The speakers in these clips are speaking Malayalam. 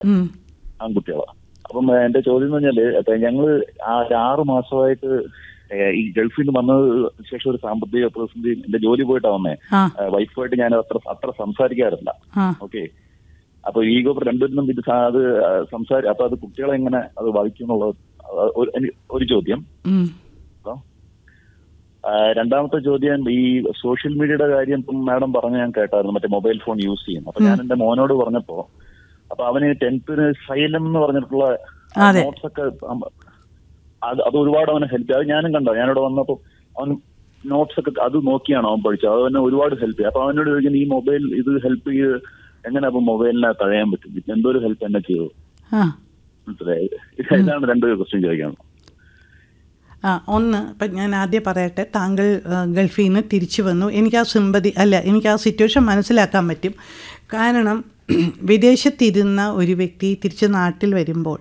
ഉം. ആൺകുട്ടികളാണ് അപ്പം ഏഹ്, എന്റെ ചോദ്യം എന്ന് പറഞ്ഞാല് ഇപ്പൊ ഞങ്ങള് ആ ഒരു ആറ് മാസമായിട്ട് ഏഹ്, ഈ ഗൾഫിൽ നിന്ന് വന്നത് ശേഷം ഒരു സാമ്പത്തിക പ്രതിസന്ധി എന്റെ ജോലി പോയിട്ടാ വന്നേ ആ ഏഹ്, വൈഫുമായിട്ട് ഞാൻ അത്ര അത്ര സംസാരിക്കാറില്ല ആ ഓക്കെ അപ്പൊ ഈഗോ രണ്ടുപേരും ഇത് സാ- അത് സംസാരി അപ്പൊ അത് കുട്ടികളെ എങ്ങനെ അത് ബാധിക്കും എന്നുള്ളത് അത് ഒരു- എനിക്ക് ഒരു ചോദ്യം ഉം. കേട്ടോ. ആ, രണ്ടാമത്തെ ചോദ്യം ഈ സോഷ്യൽ മീഡിയയുടെ കാര്യം ഇപ്പം മാഡം പറഞ്ഞ ഞാൻ കേട്ടായിരുന്നു മറ്റേ മൊബൈൽ ഫോൺ യൂസ് ചെയ്യും അപ്പൊ ഞാൻ എന്റെ മോനോട് പറഞ്ഞപ്പോ അപ്പൊ അവന് ടെൻത്തിന് സൈലം എന്ന് പറഞ്ഞിട്ടുള്ള അതെ. നോട്ട്സ് ഒക്കെ അം- അത് അത് ഒരുപാട് അവനെ ഹെൽപ്പ് അത് ഞാനും കണ്ടോ ഞാനിവിടെ വന്നപ്പോ അവൻ നോട്ട്സ് ഒക്കെ അത് നോക്കിയാണ് അവൻ പഠിച്ചത് അത് അവനെ ഒരുപാട് ഹെൽപ്പ് ചെയ്യും അപ്പൊ അവനോട് ചോദിക്കുന്നത് ഈ മൊബൈൽ ഇത് ഹെൽപ്പ് ചെയ്ത് എങ്ങനെ അപ്പൊ മൊബൈലിനെ തഴയാൻ പറ്റും ഇത് എന്തോ ഒരു ഹെൽപ്പ് എന്നെ ചെയ്തു ആ മനസ്സിലായി ഇതാണ് രണ്ട് ക്വസ്റ്റ്യൻ ചോദിക്കാൻ ആ ഒന്ന് ഇപ്പം ഞാൻ ആദ്യം പറയട്ടെ താങ്കൾ ആ, ഗൾഫിൽ നിന്ന് തിരിച്ചു വന്നു എനിക്ക് ആ സിമ്പതി അല്ല എനിക്ക് ആ സിറ്റുവേഷൻ മനസ്സിലാക്കാൻ പറ്റും കാരണം വിദേശത്തിരുന്ന ഒരു വ്യക്തി തിരിച്ച് നാട്ടിൽ വരുമ്പോൾ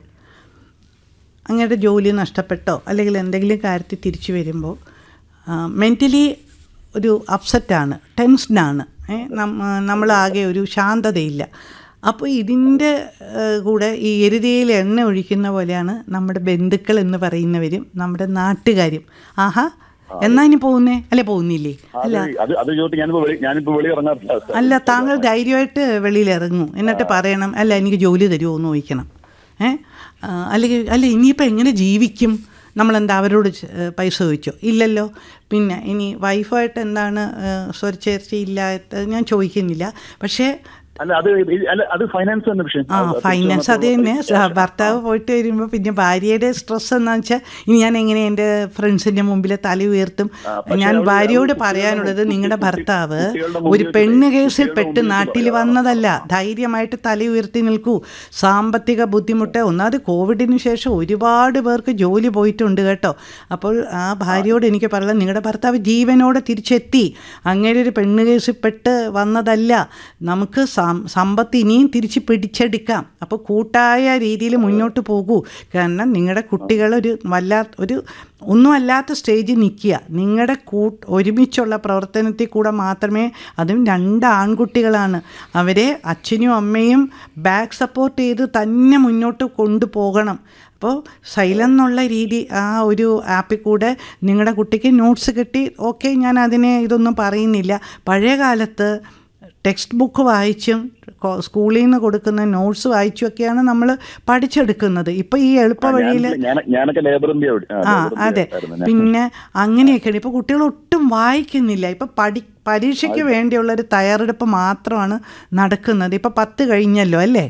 അങ്ങയുടെ ജോലി നഷ്ടപ്പെട്ടോ അല്ലെങ്കിൽ എന്തെങ്കിലും കാര്യത്തിൽ തിരിച്ചു വരുമ്പോൾ മെൻ്റലി ഒരു അപ്സെറ്റാണ് ടെൻസ്ഡാണ് നമ്മളാകെ ഒരു ശാന്തതയില്ല അപ്പോൾ ഇതിൻ്റെ ഏഹ്, കൂടെ ഈ എരുതിയിൽ എണ്ണ ഒഴിക്കുന്ന പോലെയാണ് നമ്മുടെ ബന്ധുക്കൾ എന്ന് പറയുന്നവരും നമ്മുടെ നാട്ടുകാരും ആഹാ എന്നാ ഇനി പോകുന്നേ അല്ലെ പോകുന്നില്ലേ അത് അത് അത് ചോദിച്ചു ഞാനിപ്പോ വെളി ഞാനിപ്പോ വെളി ഇറങ്ങാറില്ല അല്ല താങ്കൾ ധൈര്യമായിട്ട് വെളിയിൽ ഇറങ്ങൂ എന്നിട്ട് പറയണം അല്ല എനിക്ക് ജോലി തരുമോ എന്ന് ചോദിക്കണം ഏ ആ, അല്ലെങ്കിൽ അല്ല ഇനിയിപ്പോൾ എങ്ങനെ ജീവിക്കും നമ്മളെന്താ അവരോട് ച- ഏ, പൈസ ചോദിച്ചോ ഇല്ലല്ലോ പിന്നെ ഇനി വൈഫായിട്ട് എന്താണ് സ്വരച്ചേർച്ച ഇല്ലാത്ത ഞാൻ ചോദിക്കുന്നില്ല പക്ഷേ അല്ല അത് ഇത് അല്ല അത് ഫൈനാൻസ് തന്നെ വിഷയം ആ അത് അത് ഫൈനാൻസ് അത് തന്നെ ആ, ഭർത്താവ് പോയിട്ട് വരുമ്പോൾ പിന്നെ ഭാര്യയുടെ സ്ട്രെസ് എന്താണെന്ന് വെച്ചാൽ ഇനി ഞാൻ എങ്ങനെ എൻ്റെ ഫ്രണ്ട്സിൻ്റെ മുമ്പിൽ തല ഉയർത്തും ആ, പക്ഷേ ഞാൻ അവര് ഭാര്യയോട് കുട്ടികളുടെ പറയാനുള്ളത് മുമ്പിൽ- നിങ്ങളുടെ കുട്ടി- ഭർത്താവ് കുട്ടികളുടെ ഒരു മുമ്പിൽ പെണ്ണ് വെച്ച് കേസിൽ കുട്ടികളുടെ പെട്ട് മുമ്പിൽ നാട്ടിൽ പറയാം. വന്നതല്ല ധൈര്യമായിട്ട് തല ഉയർത്തി നിൽക്കൂ സാമ്പത്തിക ബുദ്ധിമുട്ട് ഒന്നാമത് കോവിഡിന് ശേഷം ഒരുപാട് പേർക്ക് ജോലി പോയിട്ടുണ്ട് കേട്ടോ അപ്പോൾ ആ ഭാര്യയോട് എനിക്ക് പറയാം നിങ്ങളുടെ ഭർത്താവ് ജീവനോടെ തിരിച്ചെത്തി അങ്ങനെ ഒരു പെണ്ണ് കേസിൽ പെട്ട് വന്നതല്ല നമുക്ക് സം- സമ്പത്ത് ഇനിയും തിരിച്ച് പിടിച്ചെടുക്കാം അപ്പോൾ കൂട്ടായ രീതിയിൽ മുന്നോട്ട് പോകൂ കാരണം നിങ്ങളുടെ കുട്ടികൾ ഒരു വല്ലാത്ത ഒരു ഒന്നും അല്ലാത്ത സ്റ്റേജിൽ നിൽക്കുക നിങ്ങളുടെ കൂ ഒരുമിച്ചുള്ള പ്രവർത്തനത്തിൽ കൂടെ മാത്രമേ അതും രണ്ട് ആൺകുട്ടികളാണ് അവരെ അച്ഛനും അമ്മയും ബാക്ക് സപ്പോർട്ട് ചെയ്ത് തന്നെ മുന്നോട്ട് കൊണ്ടുപോകണം അപ്പോൾ സൈലം എന്നുള്ള രീതി ആ ഒരു ആപ്പിൽ കൂടെ നിങ്ങളുടെ കുട്ടിക്ക് നോട്ട്സ് കിട്ടി ഓക്കെ ഞാൻ അതിനെ ഇതൊന്നും പറയുന്നില്ല പഴയ കാലത്ത് ടെക്സ്റ്റ് ബുക്ക് വായിച്ചും കൊ- സ്കൂളിൽ നിന്ന് കൊടുക്കുന്ന നോട്ട്സ് വായിച്ചും ഒക്കെയാണ് നമ്മൾ പഠിച്ചെടുക്കുന്നത് ഇപ്പോൾ ഈ എളുപ്പ വഴിയിൽ ഞാൻ- ഞാൻ- ഞാനൊക്കെ ലേബർ ഇന്ത്യ ആ അതെ പിന്നെ അങ്ങനെയൊക്കെയാണ് ഇപ്പോൾ കുട്ടികൾ ഒട്ടും വായിക്കുന്നില്ല ഇപ്പോൾ പഠി പരീക്ഷയ്ക്ക് വേണ്ടിയുള്ള ഒരു തയ്യാറെടുപ്പ് മാത്രമാണ് നടക്കുന്നത് ഇപ്പോൾ പത്ത് കഴിഞ്ഞല്ലോ അല്ലേ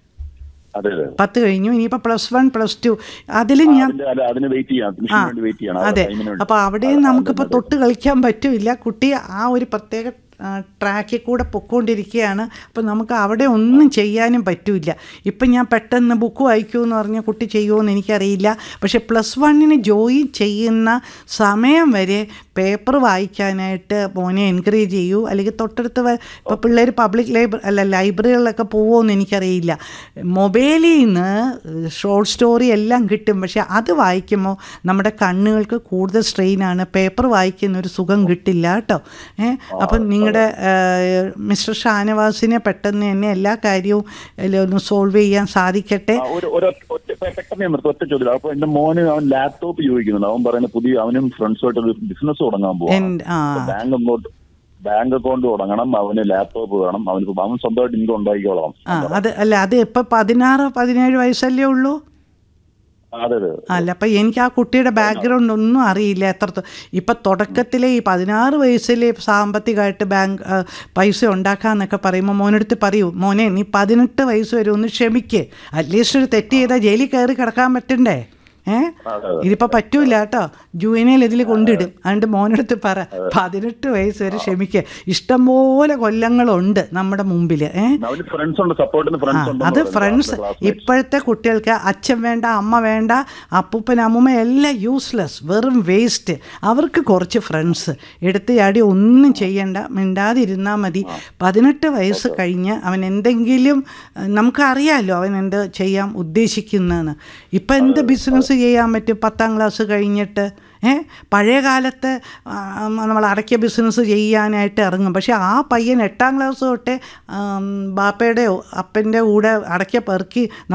അതെ അതെ പത്ത് കഴിഞ്ഞു ഇനിയിപ്പോൾ പ്ലസ് വൺ പ്ലസ് ടു അതിൽ ഞാൻ അതിന്റെ- അല്ല, അതിന് വെയിറ്റ് ചെയ്യാം ആ admission വേണ്ടി വെയിറ്റ് ചെയ്യണം ആ അതെ ടൈമിന് വേണ്ടി. അപ്പോൾ അവിടെയും നമുക്കിപ്പോൾ തൊട്ട് കളിക്കാൻ പറ്റില്ല കുട്ടി ആ ഒരു പ്രത്യേക ആ, ട്രാക്കിൽ കൂടെ പൊക്കോണ്ടിരിക്കുകയാണ് അപ്പോൾ നമുക്ക് അവിടെ ഒന്നും ചെയ്യാനും പറ്റില്ല ഇപ്പം ഞാൻ പെട്ടെന്ന് ബുക്ക് വായിക്കൂ എന്ന് പറഞ്ഞ കുട്ടി ചെയ്യുമോ എന്ന് എനിക്കറിയില്ല പക്ഷേ പ്ലസ് വണ്ണിന് ജോയിൻ ചെയ്യുന്ന സമയം വരെ പേപ്പർ വായിക്കാനായിട്ട് മോനെ എൻകറേജ് ചെയ്യൂ അല്ലെങ്കിൽ തൊട്ടടുത്ത് ഇപ്പോൾ പിള്ളേർ പബ്ലിക് ലൈബ്രറി അല്ല ലൈബ്രറികളിലൊക്കെ പോവുമോ എന്ന് എനിക്കറിയില്ല മൊബൈലിൽ നിന്ന് ഷോർട്ട് സ്റ്റോറി എല്ലാം കിട്ടും പക്ഷെ അത് വായിക്കുമ്പോൾ നമ്മുടെ കണ്ണുകൾക്ക് കൂടുതൽ സ്ട്രെയിനാണ് പേപ്പർ വായിക്കുന്ന ഒരു സുഖം കിട്ടില്ല കേട്ടോ ഏ അപ്പം നിങ്ങളുടെ മിസ്റ്റർ ഷാനവാസിനെ പെട്ടെന്ന് തന്നെ എല്ലാ കാര്യവും എല്ലാം ഒന്ന് സോൾവ് ചെയ്യാൻ സാധിക്കട്ടെ ആ, ഒരു ഒരു ഒറ്റ പെട്ടെന്ന് ഞാൻ നിർത്തും ഒറ്റ ചോദ്യം അപ്പൊ എന്റെ മോന് അവൻ ലാപ്ടോപ്പ് ചോദിക്കുന്നുണ്ട് അവൻ പറയുന്നത് പുതിയ അവനും ഫ്രണ്ട്സുമായിട്ട് ഒരു ബിസിനസ് തുടങ്ങാൻ പോവാം എൻ- ആ ബാങ്ക് അക്കൗണ്ട് ബാങ്ക് അക്കൗണ്ട് തുടങ്ങണം അവന് ലാപ്ടോപ്പ് വേണം അവന് അവൻ സ്വന്തമായിട്ട് ഇൻകം ഉണ്ടാക്കിക്കോളാം ആ അത് അല്ല അത് ഇപ്പം പതിനാറ് പതിനേഴ് വയസ്സല്ലേ ഉള്ളൂ അതെ അതെ അല്ല അപ്പം എനിക്ക് ആ കുട്ടിയുടെ ബാക്ക്ഗ്രൗണ്ട് ഒന്നും അറിയില്ല എത്ര ഇപ്പം തുടക്കത്തിലെ ഈ പതിനാറ് വയസ്സിലെ സാമ്പത്തികമായിട്ട് ബാങ്ക് ആ, പൈസ ഉണ്ടാക്കാന്നൊക്കെ പറയുമ്പോൾ മോനെടുത്ത് പറയൂ മോനെ നീ പതിനെട്ട് വയസ്സ് വരെ ഒന്ന് ക്ഷമിക്ക് അറ്റ്ലീസ്റ്റ് ഒരു തെറ്റ് ചെയ്താൽ ജയിലിൽ കയറി കിടക്കാൻ പറ്റണ്ടേ ഏ അതെ, ഇതിപ്പോൾ പറ്റൂല കേട്ടോ ജുവനയിൽ ഇതിൽ കൊണ്ടിടും അതുകൊണ്ട് മോനെടുത്ത് പറ പതിനെട്ട് വയസ്സ് വരെ ക്ഷമിക്കുക ഇഷ്ടംപോലെ കൊല്ലങ്ങളുണ്ട് നമ്മുടെ മുമ്പിൽ ഏ അവന് ഫ്രണ്ട്സ് ഉണ്ട് സപ്പോർട്ടിന് ആ, ഫ്രണ്ട്സ് ഉണ്ട് അത് ഫ്രണ്ട്സ് ഇപ്പോഴത്തെ കുട്ടികൾക്ക് അച്ഛൻ വേണ്ട അമ്മ വേണ്ട അപ്പൂപ്പൻ അമ്മൂമ്മ എല്ലാം യൂസ്ലെസ് വെറും വേസ്റ്റ് അവർക്ക് കുറച്ച് ഫ്രണ്ട്സ് എടുത്ത് ചാടി ഒന്നും ചെയ്യണ്ട മിണ്ടാതിരുന്നാൽ മതി പതിനെട്ട് വയസ്സ് കഴിഞ്ഞ് അവൻ എന്തെങ്കിലും ഏഹ്, നമുക്കറിയാമല്ലോ അവൻ എന്ത് ചെയ്യാൻ ഉദ്ദേശിക്കുന്നതെന്ന് ഇപ്പം എന്ത് ബിസിനസ് ചെയ്യാൻ പറ്റും പത്താം ക്ലാസ് കഴിഞ്ഞിട്ട് ഏ പഴയ കാലത്ത് ആ, നമ്മൾ അടയ്ക്ക ബിസിനസ് ചെയ്യാനായിട്ട് ഇറങ്ങും പക്ഷേ ആ പയ്യൻ എട്ടാം ക്ലാസ് തൊട്ടേ ആം, ബാപ്പയുടെയോ അപ്പൻ്റെ കൂടെ അടയ്ക്ക പെറുക്കി